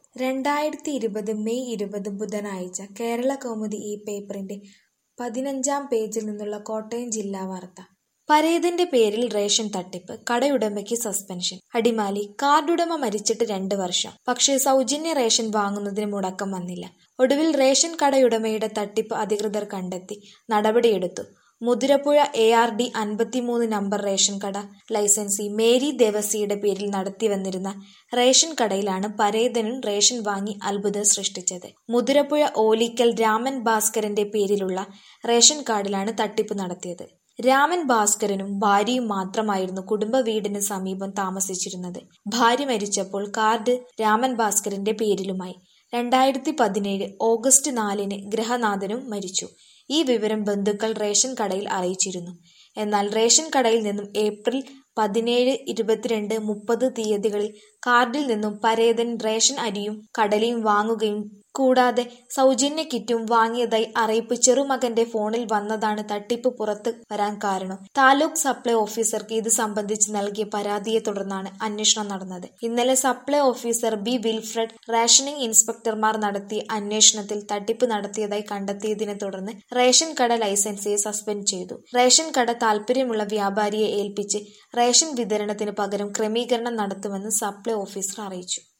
രണ്ടായിരത്തി ഇരുപത് മെയ് ഇരുപത് ബുധനാഴ്ച കേരളകൗമുദി ഈ പേപ്പറിന്റെ പതിനഞ്ചാം പേജിൽ നിന്നുള്ള കോട്ടയം ജില്ലാ വാർത്ത പരേതന്റെ പേരിൽ റേഷൻ തട്ടിപ്പ് കടയുടമയ്ക്ക് സസ്പെൻഷൻ അടിമാലി കാർഡുടമ മരിച്ചിട്ട് രണ്ട് വർഷം പക്ഷേ സൗജന്യ റേഷൻ വാങ്ങുന്നതിന് മുടക്കം വന്നില്ല ഒടുവിൽ റേഷൻ കടയുടമയുടെ തട്ടിപ്പ് അധികൃതർ കണ്ടെത്തി നടപടിയെടുത്തു മുതിരപ്പുഴ എ ആർ ഡി അൻപത്തിമൂന്ന് നമ്പർ റേഷൻ കട ലൈസൻസി മേരി ദേവസിയുടെ പേരിൽ നടത്തിവന്നിരുന്ന റേഷൻ കടയിലാണ് പരേതനും റേഷൻ വാങ്ങി അത്ഭുതം സൃഷ്ടിച്ചത് മുതിരപ്പുഴ ഓലിക്കൽ രാമൻ ഭാസ്കരന്റെ പേരിലുള്ള റേഷൻ കാർഡിലാണ് തട്ടിപ്പ് നടത്തിയത് രാമൻ ഭാസ്കരനും ഭാര്യയും മാത്രമായിരുന്നു കുടുംബ വീടിന് സമീപം താമസിച്ചിരുന്നത് ഭാര്യ മരിച്ചപ്പോൾ കാർഡ് രാമൻ ഭാസ്കരന്റെ പേരിലുമായി രണ്ടായിരത്തി പതിനേഴ് ഓഗസ്റ്റ് നാലിന് ഗ്രഹനാഥനും മരിച്ചു ഈ വിവരം ബന്ധുക്കൾ റേഷൻ കടയിൽ അറിയിച്ചിരുന്നു എന്നാൽ റേഷൻ കടയിൽ നിന്നും ഏപ്രിൽ പതിനേഴ് ഇരുപത്തിരണ്ട് മുപ്പത് തീയതികളിൽ കാർഡിൽ നിന്നും പരേതൻ റേഷൻ അരിയും കടലയും വാങ്ങുകയും കൂടാതെ സൗജന്യ കിറ്റും വാങ്ങിയതായി അറിയിപ്പ് ചെറുമകന്റെ ഫോണിൽ വന്നതാണ് തട്ടിപ്പ് പുറത്ത് വരാൻ കാരണം താലൂക്ക് സപ്ലൈ ഓഫീസർക്ക് ഇത് സംബന്ധിച്ച് നൽകിയ പരാതിയെ തുടർന്നാണ് അന്വേഷണം നടന്നത് ഇന്നലെ supply officer B Wilfred rationing ഇൻസ്പെക്ടർമാർ നടത്തിയ അന്വേഷണത്തിൽ തട്ടിപ്പ് നടത്തിയതായി കണ്ടെത്തിയതിനെ തുടർന്ന് റേഷൻ കട ലൈസൻസിയെ സസ്പെൻഡ് ചെയ്തു റേഷൻ കട താൽപര്യമുള്ള വ്യാപാരിയെ ഏൽപ്പിച്ച് റേഷൻ വിതരണത്തിന് പകരം ക്രമീകരണം നടത്തുമെന്ന് സപ്ലൈ ഓഫീസർ അറിയിച്ചു